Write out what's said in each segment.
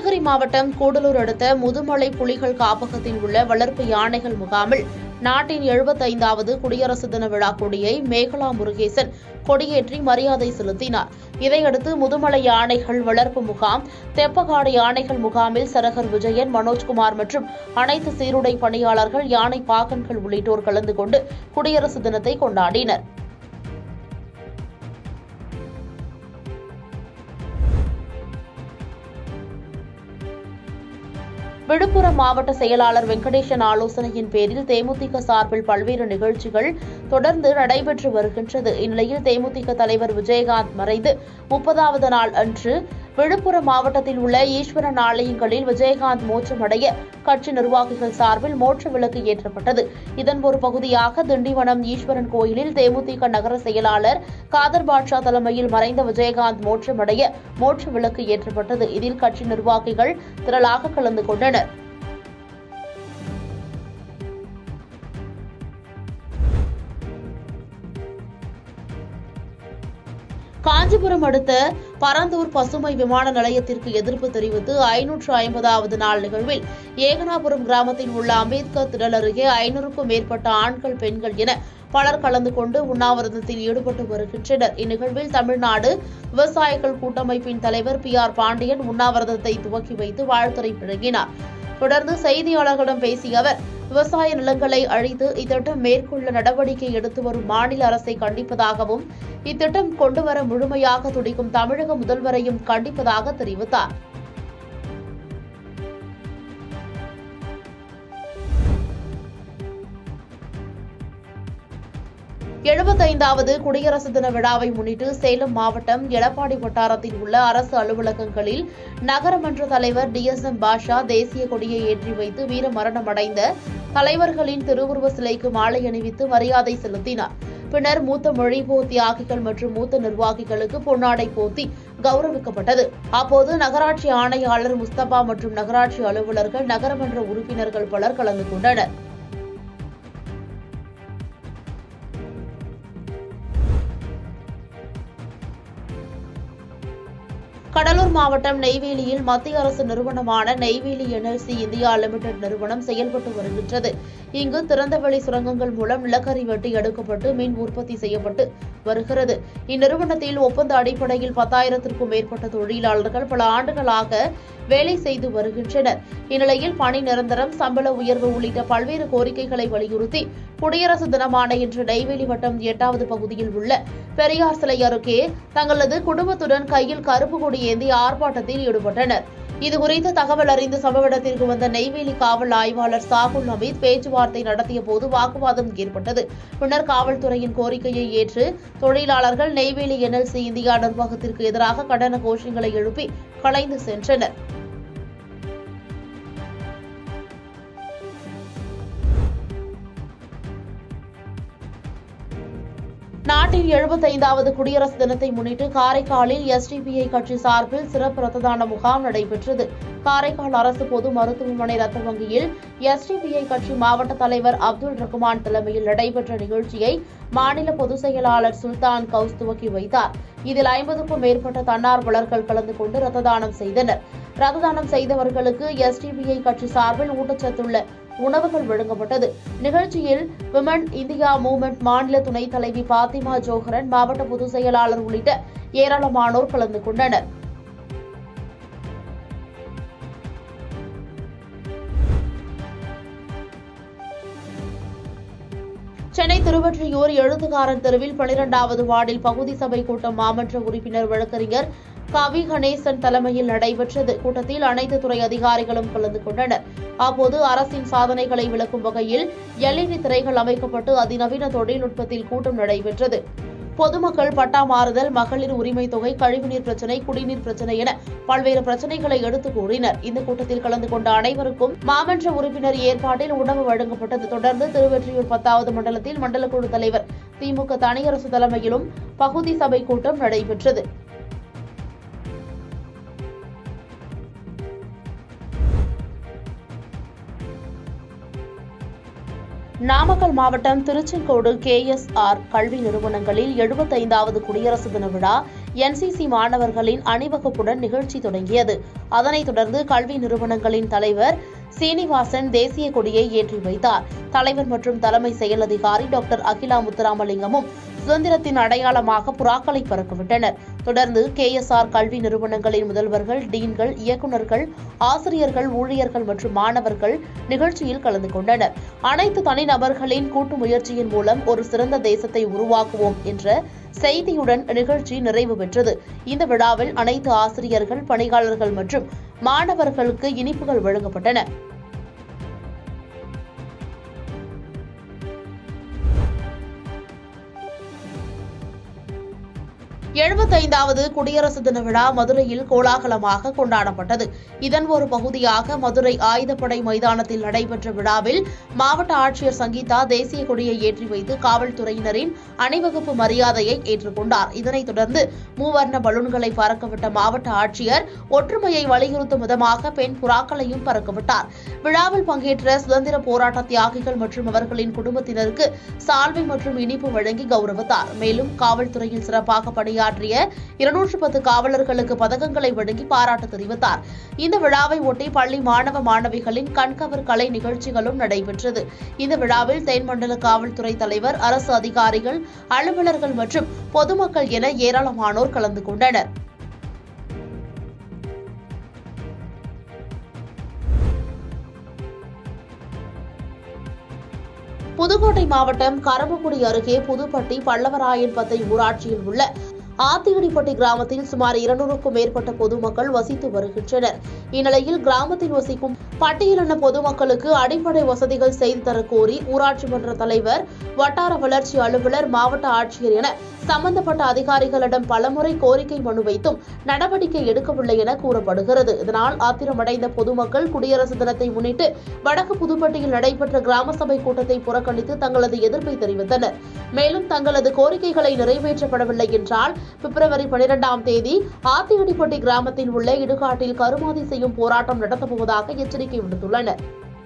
நீலகிரி மாவட்டம் கூடலூர் அடுத்த முதுமலை புலிகள் காப்பகத்தில் உள்ள வளர்ப்பு யானைகள் முகாமில் நாட்டின் எழுபத்தைந்தாவது குடியரசு தின விழா கொடியை மேகலா முருகேசன் கொடியேற்றி மரியாதை செலுத்தினார் இதையடுத்து முதுமலை யானைகள் வளர்ப்பு முகாம் தெப்பகாடு யானைகள் முகாமில் சரகர் விஜயன் மனோஜ்குமார் மற்றும் அனைத்து சீருடை பணியாளர்கள் யானை பாகன்கள் உள்ளிட்டோர் கலந்து கொண்டு குடியரசு தினத்தை கொண்டாடினர் விழுப்புரம் மாவட்ட செயலாளர் வெங்கடேசன் ஆலோசனையின் பேரில் தேமுதிக சார்பில் பல்வேறு நிகழ்ச்சிகள் தொடர்ந்து நடைபெற்று வருகின்றது இந்நிலையில் தேமுதிக தலைவர் விஜயகாந்த் மறைந்து முப்பதாவது நாள் அன்று விழுப்புரம் மாவட்டத்தில் உள்ள ஈஸ்வரன் ஆலயங்களில் விஜயகாந்த் மோட்சமடைய கட்சி நிர்வாகிகள் சார்பில் மோட்ச விளக்கு ஏற்றப்பட்டது இதன் ஒரு பகுதியாக திண்டிவனம் ஈஸ்வரன் கோயிலில் தேமுதிக நகர செயலாளர் காதர் பாட்ஷா தலைமையில் மறைந்த விஜயகாந்த் மோட்சமடைய மோட்ச விளக்கு ஏற்றப்பட்டது இதில் கட்சி நிர்வாகிகள் திரளாக கலந்து கொண்டனர் காஞ்சிபுரம் அடுத்த பரந்தூர் பசுமை விமான நிலையத்திற்கு எதிர்ப்பு தெரிவித்து ஐநூற்று ஐம்பதாவது நாள் நிகழ்வில் ஏகனாபுரம் கிராமத்தில் உள்ள அம்பேத்கர் திடல் அருகே ஐநூறுக்கும் மேற்பட்ட ஆண்கள் பெண்கள் என பலர் கலந்து கொண்டு உண்ணாவிரதத்தில் ஈடுபட்டு வருகின்றனர் இந்நிகழ்வில் தமிழ்நாடு விவசாயிகள் கூட்டமைப்பின் தலைவர் பி ஆர் பாண்டியன் உண்ணாவிரதத்தை துவக்கி வைத்து வாழ்த்துரை வழங்கினார் தொடர்ந்து செய்தியாளர்களிடம் பேசிய அவர் விவசாய நிலங்களை அழித்து இத்திட்டம் மேற்கொள்ள நடவடிக்கை எடுத்து வரும் மாநில அரசை கண்டிப்பதாகவும் இத்திட்டம் கொண்டுவர முழுமையாக துடிக்கும் தமிழக முதல்வரையும் கண்டிப்பதாக தெரிவித்தார் எழுபத்தைந்தாவது குடியரசு தின விழாவை முன்னிட்டு சேலம் மாவட்டம் எடப்பாடி வட்டாரத்தில் உள்ள அரசு அலுவலகங்களில் நகரமன்ற தலைவர் டி எஸ் எம் பாஷா தேசிய கொடியை ஏற்றி வைத்து வீர மரணமடைந்த தலைவர்களின் திருவுருவ சிலைக்கு மாலை அணிவித்து மரியாதை செலுத்தினார் பின்னர் மூத்த மொழிபோ தியாகிகள் மற்றும் மூத்த நிர்வாகிகளுக்கு பொன்னாடை போத்தி கௌரவிக்கப்பட்டது அப்போது நகராட்சி ஆணையாளர் முஸ்தபா மற்றும் நகராட்சி அலுவலர்கள் நகரமன்ற உறுப்பினர்கள் பலர் கலந்து கொண்டனர் கடலூர் மாவட்டம் நெய்வேலியில் மத்திய அரசு நிறுவனமான நெய்வேலி என்எல்சி இந்தியா லிமிடெட் நிறுவனம் செயல்பட்டு வருகின்றது இங்கு திறந்தவெளி சுரங்கங்கள் மூலம் நிலக்கரி வெட்டி எடுக்கப்பட்டு மின் உற்பத்தி செய்யப்பட்டு வருகிறது இந்நிறுவனத்தில் ஒப்பந்த அடிப்படையில் பத்தாயிரத்திற்கும் மேற்பட்ட தொழிலாளர்கள் பல ஆண்டுகளாக வேலை செய்து வருகின்றனர் இந்நிலையில் பணி நிரந்தரம் சம்பள உயர்வு உள்ளிட்ட பல்வேறு கோரிக்கைகளை வலியுறுத்தி குடியரசு தினமான இன்று நெய்வேலி வட்டம் எட்டாவது பகுதியில் உள்ள பெரியார் சிலை அருகே தங்களது குடும்பத்துடன் கையில் கருப்பு கொடி ஏந்தி ஆர்ப்பாட்டத்தில் ஈடுபட்டனர் இதுகுறித்து தகவல் அறிந்து சம்பவ இடத்திற்கு வந்த நெய்வேலி காவல் ஆய்வாளர் சாகுல் ஹமீத் பேச்சுவார்த்தை நடத்திய போது வாக்குவாதம் ஏற்பட்டது பின்னர் காவல்துறையின் கோரிக்கையை ஏற்று தொழிலாளர்கள் நெய்வேலி என்எல்சி இந்தியா நிர்வாகத்திற்கு எதிராக கண்டன கோஷங்களை எழுப்பி கலைந்து சென்றனர் நாட்டின் எழுபத்தைந்தாவது குடியரசு தினத்தை முன்னிட்டு காரைக்காலில் எஸ்டிபிஐ கட்சி சார்பில் சிறப்பு ரத்த முகாம் நடைபெற்றது காரைக்கால் அரசு பொது மருத்துவமனை ரத்த வங்கியில் எஸ்டிபிஐ கட்சி மாவட்ட தலைவர் அப்துல் ரகுமான் தலைமையில் நடைபெற்ற நிகழ்ச்சியை மாநில பொதுச் செயலாளர் சுல்தான் கவுஸ் துவக்கி வைத்தார் இதில் ஐம்பதுக்கும் மேற்பட்ட தன்னார்வலர்கள் கலந்து கொண்டு ரத்த தானம் செய்தனர் ரத்த தானம் செய்தவர்களுக்கு எஸ்டிபிஐ கட்சி சார்பில் ஊட்டச்சத்துள்ள உணவுகள் வழங்கப்பட்டது நிகழ்ச்சியில் விமன் இந்தியா மூவ்மெண்ட் மாநில துணைத் தலைவி பாத்திமா ஜோஹரன் மாவட்ட பொதுச் செயலாளர் உள்ளிட்ட ஏராளமானோர் கலந்து கொண்டனர் சென்னை திருவொற்றியூர் எழுத்துக்காரன் தெருவில் பனிரெண்டாவது வார்டில் பகுதி சபை கூட்டம் மாமன்ற உறுப்பினர் வழக்கறிஞர் கவி கணேசன் தலைமையில் நடைபெற்றது கூட்டத்தில் அனைத்து துறை அதிகாரிகளும் கலந்து கொண்டனர் அப்போது அரசின் சாதனைகளை விளக்கும் வகையில் எல்இடி திரைகள் அமைக்கப்பட்டு அதிநவீன தொழில்நுட்பத்தில் கூட்டம் நடைபெற்றது பொதுமக்கள் பட்டா மாறுதல் மகளிர் உரிமை தொகை கழிவுநீர் பிரச்சினை குடிநீர் பிரச்சினை என பல்வேறு பிரச்சினைகளை எடுத்துக் கூறினர் இந்த கூட்டத்தில் கலந்து கொண்ட அனைவருக்கும் மாமன்ற உறுப்பினர் ஏற்பாட்டில் உணவு வழங்கப்பட்டது தொடர்ந்து திருவெற்றியூர் பத்தாவது மண்டலத்தில் மண்டல குழு தலைவர் திமுக தனியரசு தலைமையிலும் பகுதி சபை கூட்டம் நடைபெற்றது நாமக்கல் மாவட்டம் திருச்செங்கோடு கேஎஸ்ஆர் கல்வி நிறுவனங்களில் எழுபத்தைந்தாவது குடியரசு தின விழா என்சிசி மாணவர்களின் அணிவகுப்புடன் நிகழ்ச்சி தொடங்கியது அதனைத் தொடர்ந்து கல்வி நிறுவனங்களின் தலைவர் சீனிவாசன் தேசிய கொடியை ஏற்றி வைத்தார் தலைவர் மற்றும் தலைமை செயல் அதிகாரி டாக்டர் அகிலா முத்துராமலிங்கமும் சுதந்திரத்தின் அடையாளமாக புறாக்களை பறக்கவிட்டனர் தொடர்ந்து கேஎஸ்ஆர் கல்வி நிறுவனங்களின் முதல்வர்கள் டீன்கள் இயக்குநர்கள் ஆசிரியர்கள் ஊழியர்கள் மற்றும் மாணவர்கள் நிகழ்ச்சியில் கலந்து கொண்டனர் அனைத்து தனிநபர்களின் கூட்டு முயற்சியின் மூலம் ஒரு சிறந்த தேசத்தை உருவாக்குவோம் என்ற செய்தியுடன் நிகழ்ச்சி நிறைவு பெற்றது இந்த விழாவில் அனைத்து ஆசிரியர்கள் பணியாளர்கள் மற்றும் மாணவர்களுக்கு இனிப்புகள் வழங்கப்பட்டன எழுபத்தைந்தாவது குடியரசு தின விழா மதுரையில் கோலாகலமாக கொண்டாடப்பட்டது இதன் ஒரு பகுதியாக மதுரை ஆயுதப்படை மைதானத்தில் நடைபெற்ற விழாவில் மாவட்ட ஆட்சியர் சங்கீதா தேசிய கொடியை ஏற்றி வைத்து காவல்துறையினரின் அணிவகுப்பு மரியாதையை ஏற்றுக்கொண்டார் இதனைத் தொடர்ந்து மூவர்ண பலூன்களை பறக்கவிட்ட மாவட்ட ஆட்சியர் ஒற்றுமையை வலியுறுத்தும் விதமாக பெண் புறாக்களையும் பறக்கவிட்டார் விழாவில் பங்கேற்ற சுதந்திர போராட்ட தியாகிகள் மற்றும் அவர்களின் குடும்பத்தினருக்கு சால்வை மற்றும் இனிப்பு வழங்கி கௌரவித்தார் மேலும் காவல்துறையில் சிறப்பாக பணியாற்றிய இருநூற்று பத்து காவலர்களுக்கு பதக்கங்களை வழங்கி பாராட்டு தெரிவித்தார் இந்த விழாவை ஒட்டி பள்ளி மாணவ மாணவிகளின் கண்கவர் கலை நிகழ்ச்சிகளும் நடைபெற்றது இந்த விழாவில் தென்மண்டல காவல்துறை தலைவர் அரசு அதிகாரிகள் அலுவலர்கள் மற்றும் பொதுமக்கள் என ஏராளமானோர் கலந்து கொண்டனர் புதுக்கோட்டை மாவட்டம் கரம்பக்குடி அருகே புதுப்பட்டி பல்லவராயன்பத்தை ஊராட்சியில் உள்ள ஆத்தியடிப்பட்டி கிராமத்தில் சுமார் இருநூறுக்கும் மேற்பட்ட பொதுமக்கள் வசித்து வருகின்றனர் இந்நிலையில் கிராமத்தில் வசிக்கும் பட்டியலின பொதுமக்களுக்கு அடிப்படை வசதிகள் செய்து தரக் கோரி ஊராட்சி மன்ற தலைவர் வட்டார வளர்ச்சி அலுவலர் மாவட்ட ஆட்சியர் என சம்பந்தப்பட்ட அதிகாரிகளிடம் பலமுறை கோரிக்கை மனு வைத்தும் நடவடிக்கை எடுக்கவில்லை என கூறப்படுகிறது இதனால் ஆத்திரமடைந்த பொதுமக்கள் குடியரசு தினத்தை முன்னிட்டு வடக்கு புதுப்பட்டியில் நடைபெற்ற கிராம சபை கூட்டத்தை புறக்கணித்து தங்களது எதிர்ப்பை தெரிவித்தனர் மேலும் தங்களது கோரிக்கைகளை நிறைவேற்றப்படவில்லை என்றால் பிப்ரவரி பனிரெண்டாம் தேதி ஆத்தியடிப்பட்டி கிராமத்தில் உள்ள இடுகாட்டில் கருமாதி செய்யும் போராட்டம் நடத்தப்போவதாக எச்சரிக்கை விடுத்துள்ளனர்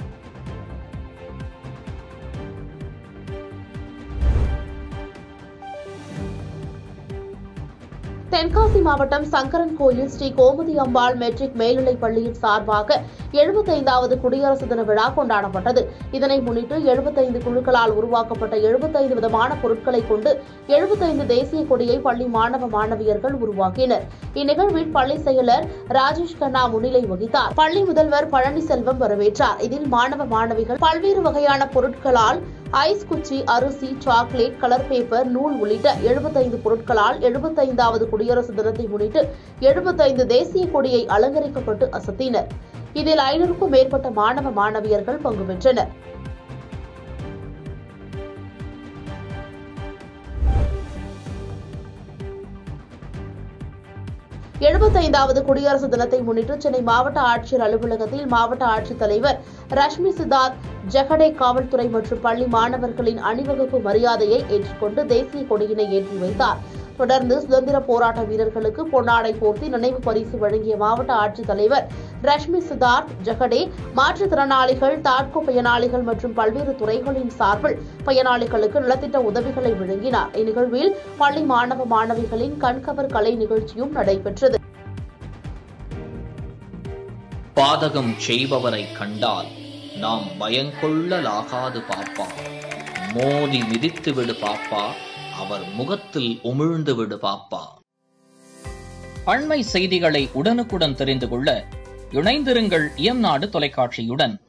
தென்காசி மாவட்டம் சங்கரன் கோயில் ஸ்ரீ கோமதி அம்பாள் மெட்ரிக் மேல்நிலைப் பள்ளியின் சார்பாக எழுபத்தைந்தாவது குடியரசு தின விழா கொண்டாடப்பட்டது இதனை முன்னிட்டு எழுபத்தைந்து குழுக்களால் உருவாக்கப்பட்ட எழுபத்தைந்து விதமான பொருட்களை கொண்டு எழுபத்தைந்து தேசிய கொடியை பள்ளி மாணவ மாணவியர்கள் உருவாக்கினர் இந்நிகழ்வில் பள்ளி செயலர் ராஜேஷ் கண்ணா முன்னிலை வகித்தார் பள்ளி முதல்வர் பழனிசெல்வம் வரவேற்றார் இதில் மாணவ மாணவிகள் பல்வேறு வகையான பொருட்களால் ஐஸ் குச்சி அரிசி சாக்லேட் கலர் பேப்பர் நூல் உள்ளிட்ட எழுபத்தைந்து பொருட்களால் எழுபத்தைந்தாவது குடியரசு தினத்தை முன்னிட்டு எழுபத்தைந்து தேசிய கொடியை அலங்கரிக்கப்பட்டு அசத்தினர் இதில் ஐநூறுக்கும் மேற்பட்ட மாணவ மாணவியர்கள் பங்கு பெற்றனர் எழுபத்தைந்தாவது குடியரசு தினத்தை முன்னிட்டு சென்னை மாவட்ட ஆட்சியர் அலுவலகத்தில் மாவட்ட ஆட்சித்தலைவர் ரஷ்மி சித்தார்த் ஜெகடே காவல்துறை மற்றும் பள்ளி மாணவர்களின் அணிவகுப்பு மரியாதையை ஏற்றுக்கொண்டு தேசிய கொடியினை ஏற்றி வைத்தார் தொடர்ந்து சுதந்திர போராட்ட வீரர்களுக்கு பொன்னாடை போர்த்தி நினைவு பரிசு வழங்கிய மாவட்ட ஆட்சித்தலைவர் ரஷ்மி சித்தார்த் ஜெகடே மாற்றுத்திறனாளிகள் தாட்கோ பயனாளிகள் மற்றும் பல்வேறு துறைகளின் சார்பில் பயனாளிகளுக்கு நலத்திட்ட உதவிகளை வழங்கினார் இந்நிகழ்வில் பள்ளி மாணவ மாணவிகளின் கண்கவர் கலை நிகழ்ச்சியும் நடைபெற்றது பாதகம் செய்பவரை கண்டால் நாம் பயங்கொள்ளலாகாது பாப்பா மோதி மிதித்து விடு பாப்பா அவர் முகத்தில் உமிழ்ந்து விடு பாப்பா அண்மை செய்திகளை உடனுக்குடன் தெரிந்து கொள்ள இணைந்திருங்கள் இயம்நாடு தொலைக்காட்சியுடன்